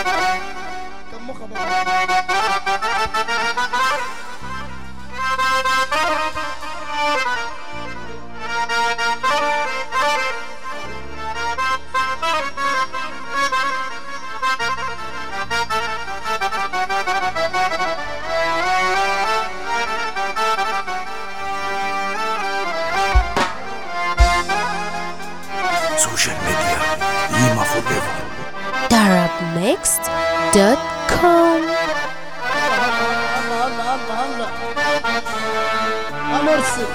كم مخبر سوشيال ميديا ليما فور ايفر darabmixed.com الله الله الله الله مرسي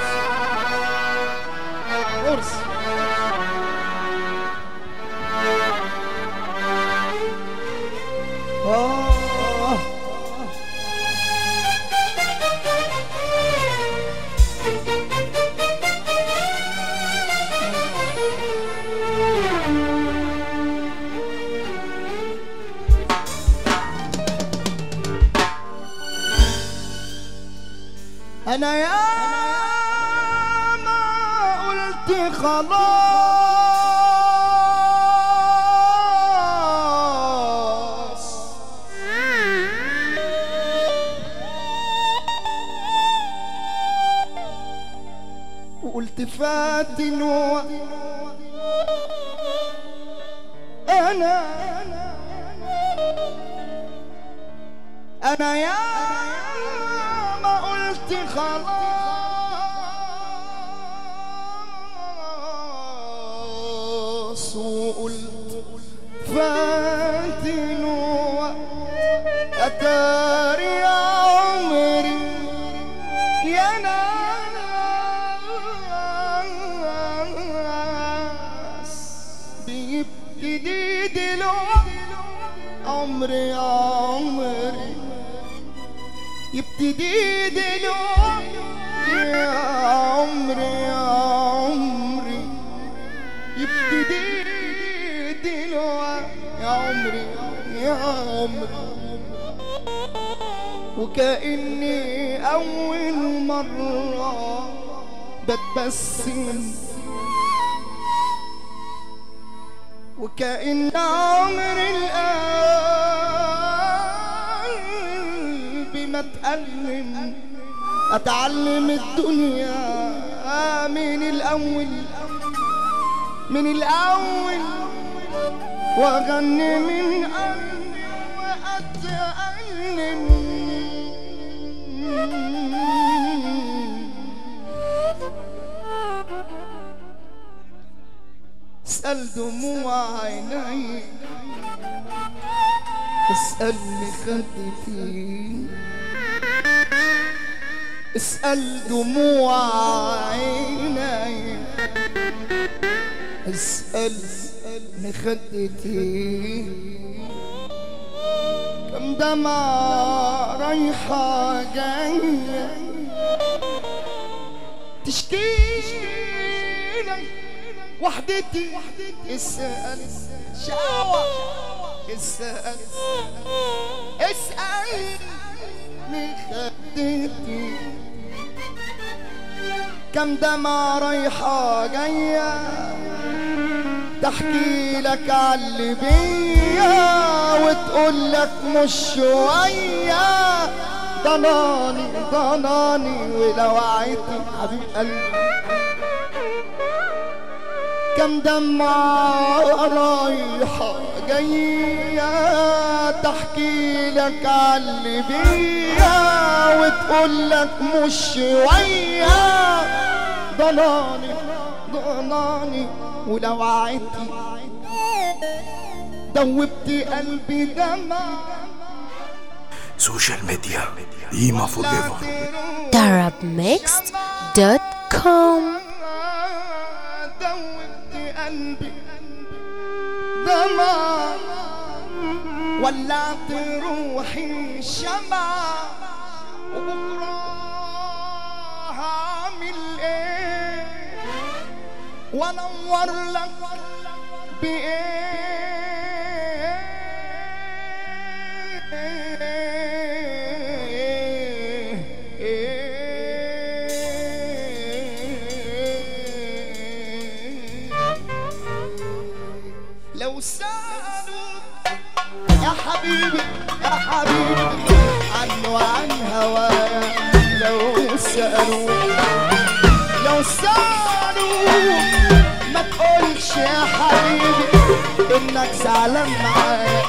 مرسي آه أنا يا ما قلت خلاص وقلت فاتن و... أنا أنا يا ما قلت خلاص وقلت فاتن أتاري يا عمري يا ناس بيبتدي دلوقتي عمري يا عمري يبتدي دلوقتي يا عمري يا عمري يبتدي دلوقتي يا عمري يا عمري وكأني أول مرة بتبسم وكأن عمر القلب ما اتألم أتعلم الدنيا من الأول من الأول وأغني من قلبي وأتألم اسأل دموع عيني اسألني خدتي اسأل دموع عيني اسألني خدتي كم دمعة رايحة جاية تشكيلك وحدتي اسأل شاوة اسأل اسأل من خدتي كم دمعة رايحة جاية تحكي لك عاللي بيا وتقول لك مش شوية ضناني ضناني ولو عيتي حبيب قلبي كم دمعة رايحة جاية تحكي لك عاللي بيا وتقول لك مش شوية ضناني ضناني ولو عدتي دوبت قلبي دمع سوشيال ميديا ليما فور ايفر darabmixed.com دوبت قلبي دمع ولعت روحي شمع وبكرة هعمل ايه وانور لك بايه لو سألوا يا حبيبي يا حبيبي عنه وعن هوايا لو سألوا لو سألوا ما تقولش يا حبيبي انك زعلان معايا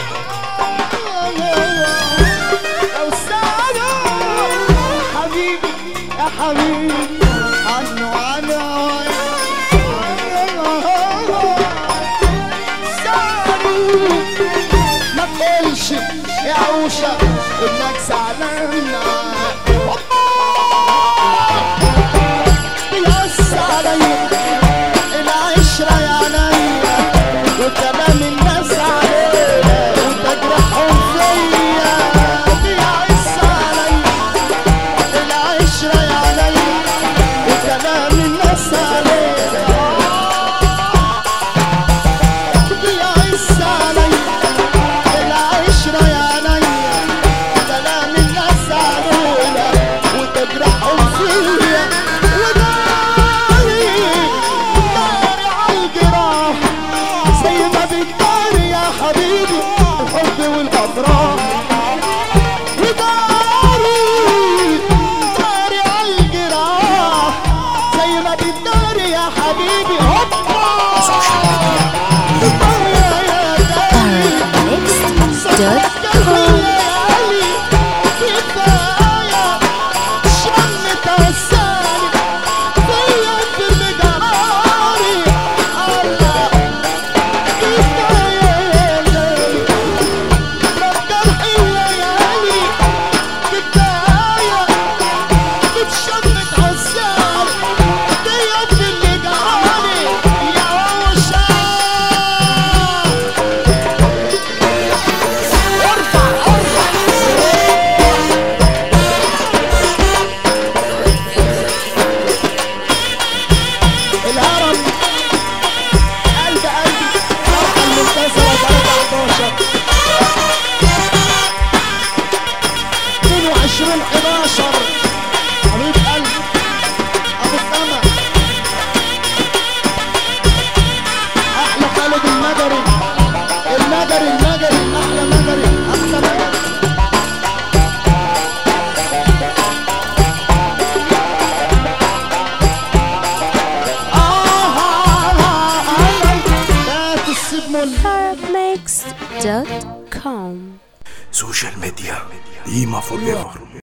لو سألوا حبيبي يا حبيبي عنه وعن هوايا سألوا ما تقولش يا عوشة انك زعلان بيقص عليا العشرة يا عينيا وكلام الناس عليا وتجرحهم فيا بيقص عليا العشرة يا عينيا وكلام الناس عليا بيقص عليا العشرة يا عينيا كلام الناس علينا وتجرحهم فيا وداري داري عالجراح زي ما بتداري يا حبيبي الحب والأفراح وداري داري عالجراح زي ما بتداري يا حبيبي هوبا يا داري Arabmixed.com الهرم قلب قلبي فرحة المنتصرة 13 22 11 حبيب قلبي ابو السما احلى خالد المجري المجري المجري احلى مجري احلى مجري لا تسيب مل Arabmixed.com سوشيال ميديا قيمة فور ايفر